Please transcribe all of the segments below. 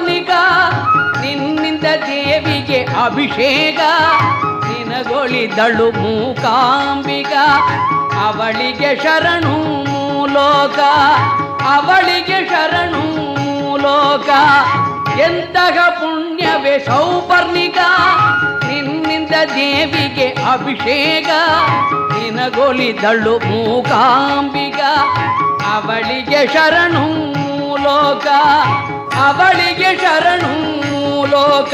ಸೌಪರ್ಣಿಕ ನಿನ್ನಿಂದ ದೇವಿಗೆ ಅಭಿಷೇಕ ನಿನಗೊಳಿದಳು ಮೂಕಾಂಬಿಗ ಅವಳಿಗೆ ಶರಣು ಮೂಲೋಕ ಅವಳಿಗೆ ಶರಣು ಮೂಲೋಕ ಎಂತಹ ಪುಣ್ಯವೇ ಸೌಪರ್ಣಿಕ ನಿನ್ನಿಂದ ದೇವಿಗೆ ಅಭಿಷೇಕ ನಿನಗೊಲಿದಳು ಮೂಕಾಂಬಿಗ ಅವಳಿಗೆ ಶರಣು ಮೂಲೋಕ ಅವಳಿಗೆ ಶರಣು ಮೂಲೋಕ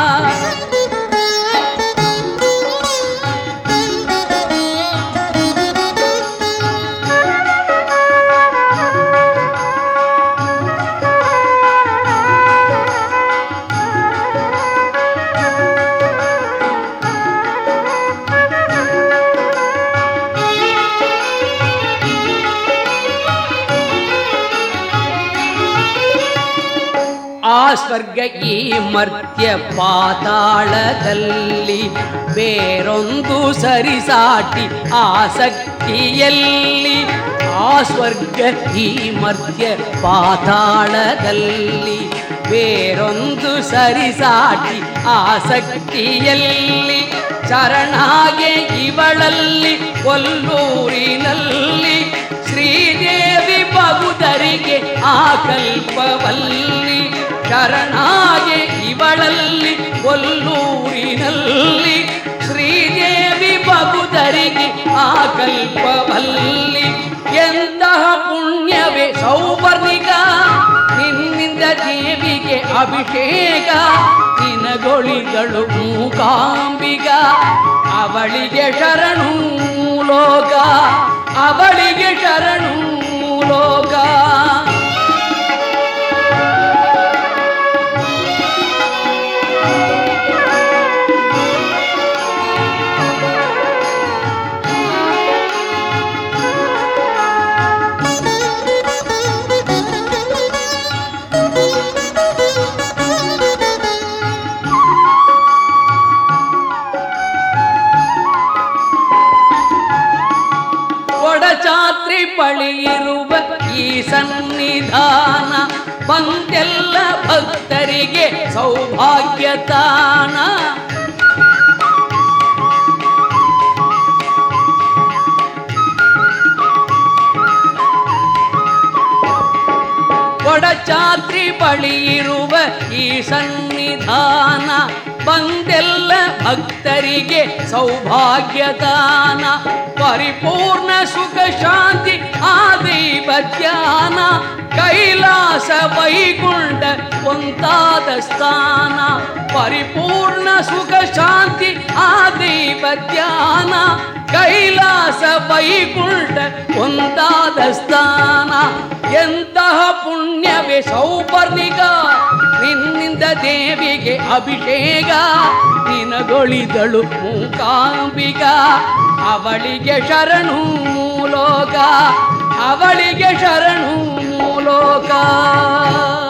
ಆ ಸ್ವರ್ಗ ಈ ಮರ್ತ್ಯ ಪಾತಾಳದಲ್ಲಿ ಬೇರೊಂದು ಸರಿಸಾಟಿ ಆಸಕ್ತಿಯಲ್ಲಿ ಆ ಸ್ವರ್ಗ ಈ ಮರ್ತ್ಯ ಪಾತಾಳದಲ್ಲಿ ಬೇರೊಂದು ಸರಿಸಾಟಿ ಆಸಕ್ತಿಯಲ್ಲಿ ಶರಣಾಗೆ ಇವಳಲ್ಲಿ ಕೊಲ್ಲೂರಿನಲ್ಲಿ ಶ್ರೀದೇವಿ ಬಗುದರಿಗೆ ಆ ಕಲ್ಪವಲ್ಲಿ ಶರಣಾಗೆ ಇವಳಲ್ಲಿ ಕೊಲ್ಲೂರಿನಲ್ಲಿ ಶ್ರೀದೇವಿ ಬಗುದರಿಗೆ ಆ ಕಲ್ಪವಲ್ಲಿ ಎಂತಹ ಪುಣ್ಯವೇ ಸೌಪರ್ಣಿಕ ನಿನ್ನಿಂದ ದೇವಿಗೆ ಅಭಿಷೇಕ ನಿನಗೊಳಿಗಳು ಮೂಕಾಂಬಿಗ ಅವಳಿಗೆ ಶರಣು ಲೋಕ ಅವಳಿಗೆ ಶರಣು ಲೋಕ ಕೊಡಚಾತ್ರಿ ಬಳಿಯಿರುವ ಈ ಸನ್ನಿಧಾನ ಬಂದೆಲ್ಲ ಭಕ್ತರಿಗೆ ಸೌಭಾಗ್ಯತಾನ ಕೊಡಚಾತ್ರಿ ಬಳಿಯಿರುವ ಈ ಸನ್ನಿಧಾನ ಬಂದೆಲ್ಲ ಭಕ್ತರಿಗೆ ಸೌಭಾಗ್ಯದಾನ ಪರಿಪೂರ್ಣ ಸುಖ ಶಾಂತಿ ಆದೈವ ಧ್ಯಾನ ಕೈಲಾಸ ವೈಕುಂಠ ಒಂದಾದ ಸ್ಥಾನ ಪರಿಪೂರ್ಣ ಸುಖ ಶಾಂತಿ ಆದೈವ ಧ್ಯಾನ ಕೈಲಾಸ ವೈಕುಂಠ ಒಂದಾದ ಸ್ಥಾನ ಎಂತಹ ಪುಣ್ಯವೇ ಸೌಪರ್ಣಿಕ ನಿನ್ನಿಂದ ದೇವಿಗೆ ಅಭಿಷೇಕ ನಿನಗೊಳಿದಳು ಮೂಕಾಂಬಿಗ ಅವಳಿಗೆ ಶರಣು ಮೂಲೋಕ ಅವಳಿಗೆ ಶರಣು ಮೂಲೋಕ